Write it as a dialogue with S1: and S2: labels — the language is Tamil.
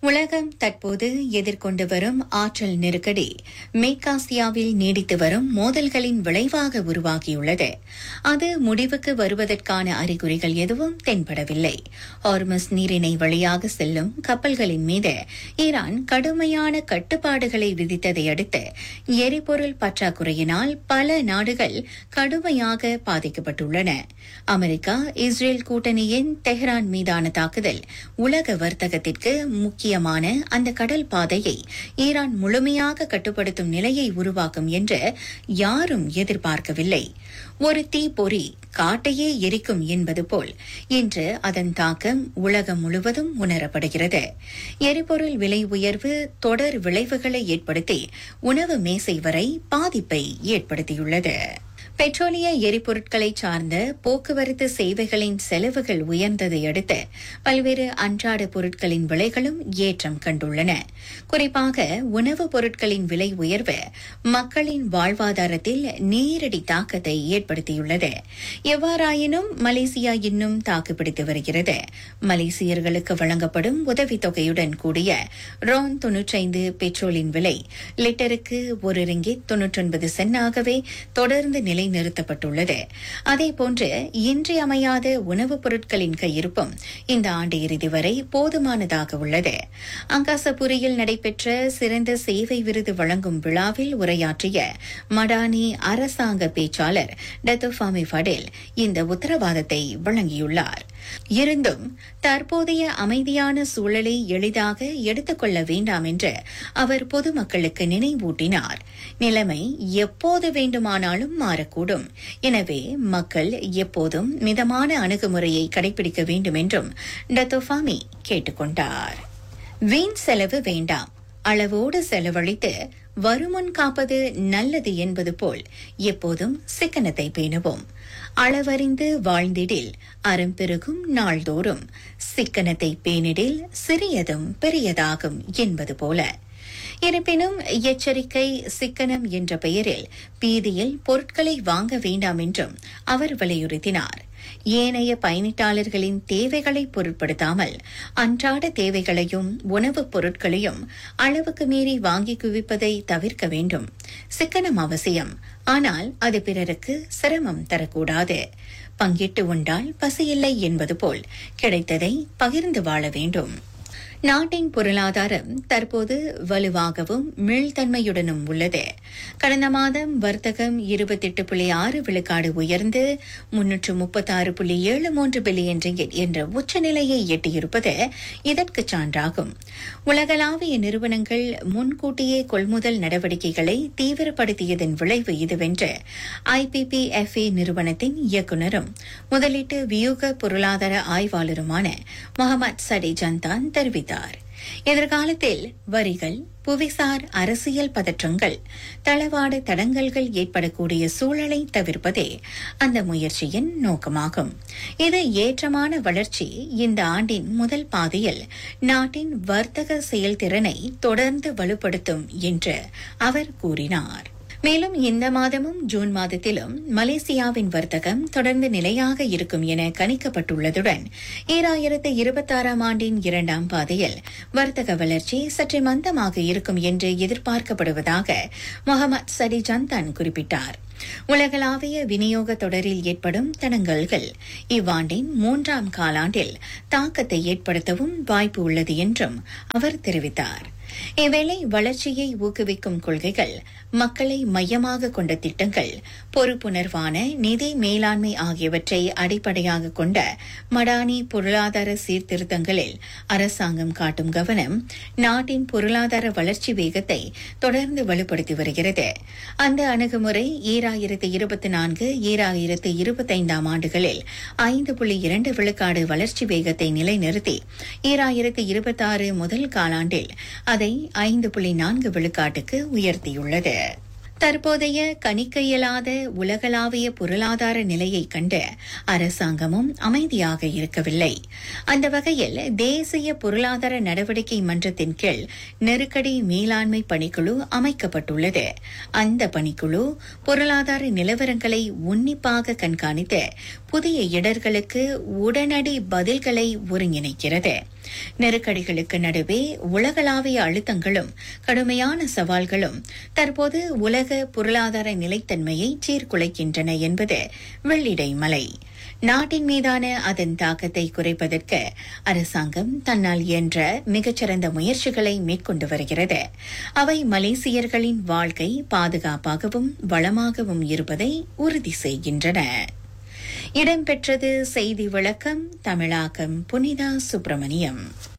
S1: உலகம் தற்போது எதிர்கொண்டு வரும் ஆற்றல் நெருக்கடி மேற்காசியாவில் நீடித்து வரும் மோதல்களின் விளைவாக உருவாகியுள்ளது அது முடிவுக்கு வருவதற்கான அறிகுறிகள் எதுவும் தென்படவில்லை ஹார்மஸ் நீரிணை வழியாக செல்லும் கப்பல்களின் மீது ஈரான் கடுமையான கட்டுப்பாடுகளை விதித்ததை அடுத்து எரிபொருள் பற்றாக்குறையினால் பல நாடுகள் கடுமையாக பாதிக்கப்பட்டுள்ளன அமெரிக்கா இஸ்ரேல் கூட்டணியின் தெஹ்ரான் மீதான தாக்குதல் உலக வர்த்தகத்திற்கு முக்கியமான அந்த கடல் பாதையை ஈரான் முழுமையாக கட்டுப்படுத்தும் நிலையை உருவாக்கும் என்று யாரும் எதிர்பார்க்கவில்லை ஒரு தீப்பொறி காட்டையே எரிக்கும் என்பது போல் இன்று அதன் தாக்கம் உலகம் முழுவதும் உணரப்படுகிறது எரிபொருள் விலை உயர்வு தொடர் விளைவுகளை ஏற்படுத்தி உணவு மேசை வரை பாதிப்பை ஏற்படுத்தியுள்ளது பெட்ரோலிய எரிபொருட்களை சார்ந்த போக்குவரத்து சேவைகளின் செலவுகள் உயர்ந்ததை அடுத்து பல்வேறு அன்றாட பொருட்களின் விலைகளும் ஏற்றம் கண்டுள்ளன குறிப்பாக உணவுப் பொருட்களின் விலை உயர்வு மக்களின் வாழ்வாதாரத்தில் நேரடி தாக்கத்தை ஏற்படுத்தியுள்ளது எவ்வாறாயினும் மலேசியா இன்னும் தாக்குப்பிடித்து வருகிறது மலேசியர்களுக்கு வழங்கப்படும் உதவித்தொகையுடன் கூடிய ரோன் தொன்னூற்றைந்து பெட்ரோலின் விலை லிட்டருக்கு ஒரு ரிங்கிட் தொன்னூற்றொன்பது சென்னாகவே தொடர்ந்து நிலைநிறுத்தப்பட்டுள்ளது அதேபோன்று இன்றியமையாத உணவுப் பொருட்களின் கையிருப்பும் இந்த ஆண்டு இறுதி வரை போதுமானதாக உள்ளது அங்காசபுரியில் நடைபெற்ற சிறந்த சேவை விருது வழங்கும் விழாவில் உரையாற்றிய மடானி அரசாங்க பேச்சாளர் டத்துஃபாமி ஃபடேல் இந்த உத்தரவாதத்தை வழங்கியுள்ளார் இருந்தும் தற்போதைய அமைதியான சூழலை எளிதாக எடுத்துக்கொள்ள வேண்டாம் என்று அவர் பொதுமக்களுக்கு நினைவூட்டினார் நிலைமை எப்போது வேண்டுமானாலும் மாறக்கூடும் எனவே மக்கள் எப்போதும் மிதமான அணுகுமுறையை கடைபிடிக்க வேண்டும் என்றும் டத்தோஃபாமி கேட்டுக் கொண்டார் வீண் செலவு வேண்டாம் அளவோடு செலவழித்து வருமுன் காப்பது நல்லது என்பது போல் எப்போதும் சிக்கனத்தை பேணுவோம் அளவறிந்து வாழ்ந்திடில் அறம் பெருகும் நாள்தோறும் சிக்கனத்தை பேணிடில் சிறியதும் பெரியதாகும் என்பது போல இருப்பினும் எச்சரிக்கை சிக்கனம் என்ற பெயரில் பீதியில் பொருட்களை வாங்க வேண்டாம் என்றும் அவர் வலியுறுத்தினார் ஏனைய பயணிட்டாளர்களின் தேவைகளை பொருட்படுத்தாமல் அன்றாட தேவைகளையும் உணவுப் பொருட்களையும் அளவுக்கு மீறி வாங்கி குவிப்பதை தவிர்க்க வேண்டும் சிக்கனம் அவசியம் ஆனால் அது பிறருக்கு சிரமம் தரக்கூடாது பங்கிட்டு உண்டால் பசியில்லை என்பது போல் கிடைத்ததை பகிர்ந்து வாழ வேண்டும் நாட்டின் பொருளாதாரம் தற்போது வலுவாகவும் மீள்தன்மையுடனும் உள்ளது கடந்த மாதம் வர்த்தகம் இருபத்தெட்டு புள்ளி ஆறு விழுக்காடு உயர்ந்து முன்னூற்று முப்பத்தாறு புள்ளி ஏழு மூன்று பில்லியன் ரிங்கிட் என்ற உச்சநிலையை எட்டியிருப்பது இதற்கு சான்றாகும் உலகளாவிய நிறுவனங்கள் முன்கூட்டியே கொள்முதல் நடவடிக்கைகளை தீவிரப்படுத்தியதன் விளைவு இதுவென்று ஐபிபிஎஃப்ஏ நிறுவனத்தின் இயக்குநரும் முதலீட்டு வியூக பொருளாதார ஆய்வாளருமான முகமது சடி ஜந்தான் தெரிவித்தார் எதிர்காலத்தில் வரிகள் புவிசார் அரசியல் பதற்றங்கள் தளவாட தடங்கல்கள் ஏற்படக்கூடிய சூழலை தவிர்ப்பதே அந்த முயற்சியின் நோக்கமாகும் இது ஏற்றமான வளர்ச்சி இந்த ஆண்டின் முதல் பாதையில் நாட்டின் வர்த்தக செயல்திறனை தொடர்ந்து வலுப்படுத்தும் என்று அவர் கூறினார் மேலும் இந்த மாதமும் ஜூன் மாதத்திலும் மலேசியாவின் வர்த்தகம் தொடர்ந்து நிலையாக இருக்கும் என கணிக்கப்பட்டுள்ளதுடன் ஈராயிரத்து இருபத்தாறாம் ஆண்டின் இரண்டாம் பாதையில் வர்த்தக வளர்ச்சி சற்று மந்தமாக இருக்கும் என்று எதிர்பார்க்கப்படுவதாக முகமது சடி ஜந்தான் குறிப்பிட்டார் உலகளாவிய விநியோக தொடரில் ஏற்படும் தடங்கல்கள் இவ்வாண்டின் மூன்றாம் காலாண்டில் தாக்கத்தை ஏற்படுத்தவும் வாய்ப்பு உள்ளது என்றும் அவர் தெரிவித்தார் இவ்வேளை வளர்ச்சியை ஊக்குவிக்கும் கொள்கைகள் மக்களை மையமாக கொண்ட திட்டங்கள் பொறுப்புணர்வான நிதி மேலாண்மை ஆகியவற்றை அடிப்படையாக கொண்ட மடானி பொருளாதார சீர்திருத்தங்களில் அரசாங்கம் காட்டும் கவனம் நாட்டின் பொருளாதார வளர்ச்சி வேகத்தை தொடர்ந்து வலுப்படுத்தி வருகிறது அந்த அணுகுமுறை ஈராயிரத்து இருபத்தி நான்கு ஈராயிரத்து இருபத்தைந்தாம் ஆண்டுகளில் ஐந்து புள்ளி இரண்டு விழுக்காடு வளர்ச்சி வேகத்தை நிலைநிறுத்தி ஈராயிரத்து இருபத்தாறு முதல் காலாண்டில் அதை ஐந்து புள்ளி நான்கு விழுக்காட்டுக்கு உயர்த்தியுள்ளது தற்போதைய கணிக்க இயலாத உலகளாவிய பொருளாதார நிலையை கண்டு அரசாங்கமும் அமைதியாக இருக்கவில்லை அந்த வகையில் தேசிய பொருளாதார நடவடிக்கை மன்றத்தின் கீழ் நெருக்கடி மேலாண்மை பணிக்குழு அமைக்கப்பட்டுள்ளது அந்த பணிக்குழு பொருளாதார நிலவரங்களை உன்னிப்பாக கண்காணித்து புதிய இடர்களுக்கு உடனடி பதில்களை ஒருங்கிணைக்கிறது நெருக்கடிகளுக்கு நடுவே உலகளாவிய அழுத்தங்களும் கடுமையான சவால்களும் தற்போது உலக பொருளாதார நிலைத்தன்மையை சீர்குலைக்கின்றன என்பது வெள்ளிடை மலை நாட்டின் மீதான அதன் தாக்கத்தை குறைப்பதற்கு அரசாங்கம் தன்னால் இயன்ற மிகச்சிறந்த முயற்சிகளை மேற்கொண்டு வருகிறது அவை மலேசியர்களின் வாழ்க்கை பாதுகாப்பாகவும் வளமாகவும் இருப்பதை உறுதி செய்கின்றன இடம்பெற்றது செய்தி விளக்கம் தமிழாக்கம் புனிதா சுப்பிரமணியம்